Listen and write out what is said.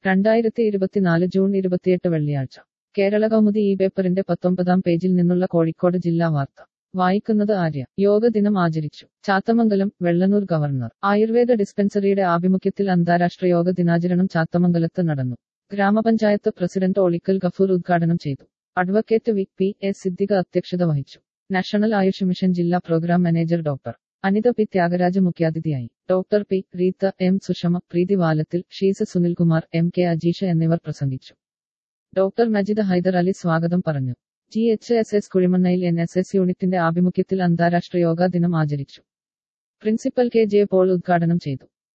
രണ്ടായിരത്തി ഇരുപത്തിനാല് ജൂൺ ഇരുപത്തിയെട്ട് വെള്ളിയാഴ്ച കേരള കൗമുദി ഈ പേപ്പറിന്റെ പത്തൊമ്പതാം പേജിൽ നിന്നുള്ള കോഴിക്കോട് ജില്ലാ വാർത്ത വായിക്കുന്നത് ആര്യ യോഗ ദിനം ആചരിച്ചു ചാത്തമംഗലം വെള്ളനൂർ ഗവർണർ ആയുർവേദ ഡിസ്പെൻസറിയുടെ ആഭിമുഖ്യത്തിൽ അന്താരാഷ്ട്ര യോഗ ദിനാചരണം ചാത്തമംഗലത്ത് നടന്നു ഗ്രാമപഞ്ചായത്ത് പ്രസിഡന്റ് ഒളിക്കൽ ഗഫൂർ ഉദ്ഘാടനം ചെയ്തു advocate V P S Siddique അധ്യക്ഷത വഹിച്ചു നാഷണൽ ആയുഷ് മിഷൻ ജില്ലാ programme manager doctor Anitha P Thyagaraja മുഖ്യാതിഥിയായി doctor P Reetha M Sushama Preethi Valathil Sheesa Sunilkumar M K Ajeesha എന്നിവർ പ്രസംഗിച്ചു ഡോക്ടർ മജിദ് ഹൈദർ അലി സ്വാഗതം പറഞ്ഞു ജി എച്ച് എസ് എസ് കുഴിമണ്ണയിൽ എൻ എസ് എസ് യൂണിറ്റിന്റെ ആഭിമുഖ്യത്തിൽ അന്താരാഷ്ട്ര യോഗാ ദിനം ആചരിച്ചു പ്രിൻസിപ്പൽ കെ ജെ പോൾ ഉദ്ഘാടനം ചെയ്തു